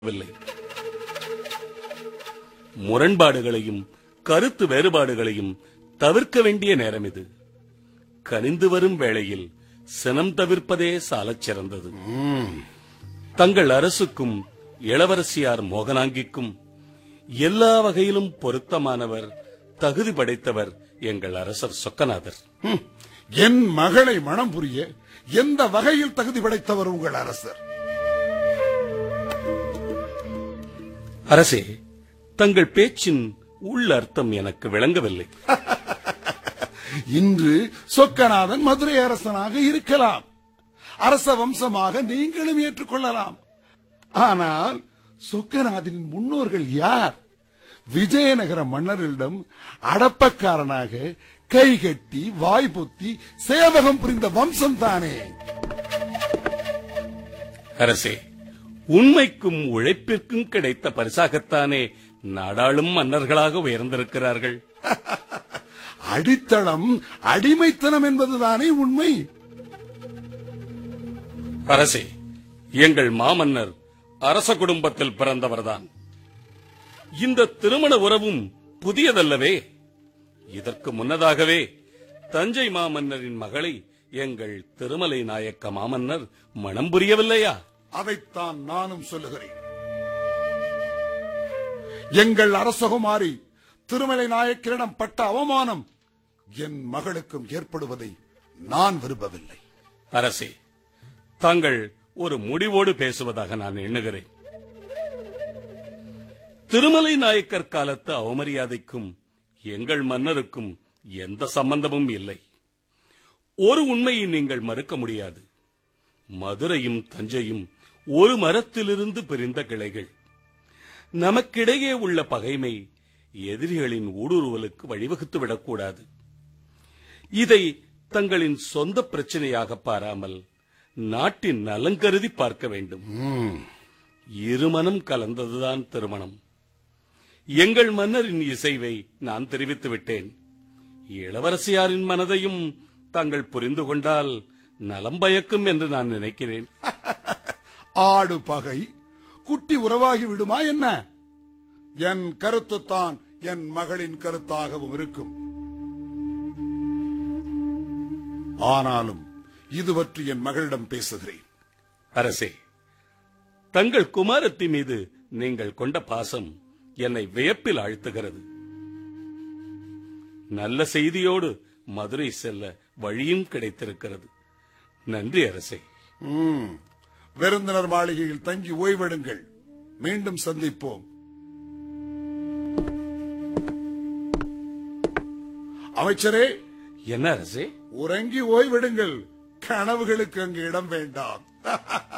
வில்லை முரண்பாடுகளையும் கருத்து வேறுபாடுகளையும் தவிர்க்க வேண்டிய நேரம் இது கனிந்து வரும் வேளையில் சினம் தவிர்ப்பதே சாலச் சிறந்தது தங்கள் அரசுக்கும் இளவரசியார் மோகனாங்கிக்கும் எல்லா வகையிலும் பொருத்தமானவர் தகுதி படைத்தவர் எங்கள் அரசர் சொக்கநாதர் ஹம், என் மகளை மனம் புரிய எந்த வகையில் தகுதி படைத்தவர் உங்கள் அரசர் அரசே தங்கள் பேச்சின் உள் அர்த்தம் எனக்கு விளங்கவில்லை இன்று சொக்கநாதன் மதுரை அரசனாக இருக்கலாம் அரச வம்சமாக நீங்களும் ஏற்றுக்கொள்ளலாம் ஆனால் சொக்கநாதனின் முன்னோர்கள் யார் விஜயநகர மன்னர்களிடம் அடப்பக்காரனாக கைகட்டி வாய்பொத்தி சேவகம் புரிந்த வம்சம் தானே அரசே உண்மைக்கும் உழைப்பிற்கும் கிடைத்த பரிசாகத்தானே நாடாளும் மன்னர்களாக உயர்ந்திருக்கிறார்கள் அடித்தளம் அடிமைத்தனம் என்பதுதானே உண்மை அரசே எங்கள் மாமன்னர் அரச குடும்பத்தில் பிறந்தவர்தான் இந்த திருமண உறவும் புதியதல்லவே இதற்கு முன்னதாகவே தஞ்சை மாமன்னரின் மகளை எங்கள் திருமலை நாயக்க மாமன்னர் மணம் புரியவில்லையா அதைத்தான் நானும் சொல்லுகிறேன் எங்கள் அரசகுமாரி திருமலை நாயக்கரிடம் பட்ட அவமானம் என் மகளுக்கும் ஏற்படுவதை நான் விரும்பவில்லை அரசே தாங்கள் ஒரு முடிவோடு பேசுவதாக நான் எண்ணுகிறேன் திருமலை நாயக்கர் காலத்து அவமரியாதைக்கும் எங்கள் மன்னருக்கும் எந்த சம்பந்தமும் இல்லை ஒரு உண்மையை நீங்கள் மறுக்க முடியாது மதுரையும் தஞ்சையும் ஒரு மரத்திலிருந்து பிரிந்த கிளைகள் நமக்கிடையே உள்ள பகைமை எதிரிகளின் ஊடுருவலுக்கு வழிவகுத்து விடக்கூடாது இதை தங்களின் சொந்த பிரச்சனையாக பாராமல் நாட்டின் நலங்கருதி பார்க்க வேண்டும் இருமனம் கலந்ததுதான் திருமணம் எங்கள் மன்னரின் இசைவை நான் தெரிவித்து விட்டேன் இளவரசியாரின் மனதையும் தாங்கள் புரிந்து கொண்டால் நலம் பயக்கும் என்று நான் நினைக்கிறேன் ஆடு பகை குட்டி உறவாகி விடுமா என்ன என் கருத்துத்தான் என் மகளின் கருத்தாகவும் இருக்கும் ஆனாலும் இது பற்றி என் மகளிடம் பேசுகிறேன் அரசே தங்கள் குமாரத்தி மீது நீங்கள் கொண்ட பாசம் என்னை வியப்பில் ஆழ்த்துகிறது நல்ல செய்தியோடு மதுரை செல்ல வழியும் கிடைத்திருக்கிறது நன்றி அரசே ம். விருந்தினர் மாளிகையில் தங்கி ஓய்வெடுங்கள் மீண்டும் சந்திப்போம் அமைச்சரே என்ன அரசே உறங்கி ஓய்வெடுங்கள் கனவுகளுக்கு அங்கு இடம் வேண்டாம்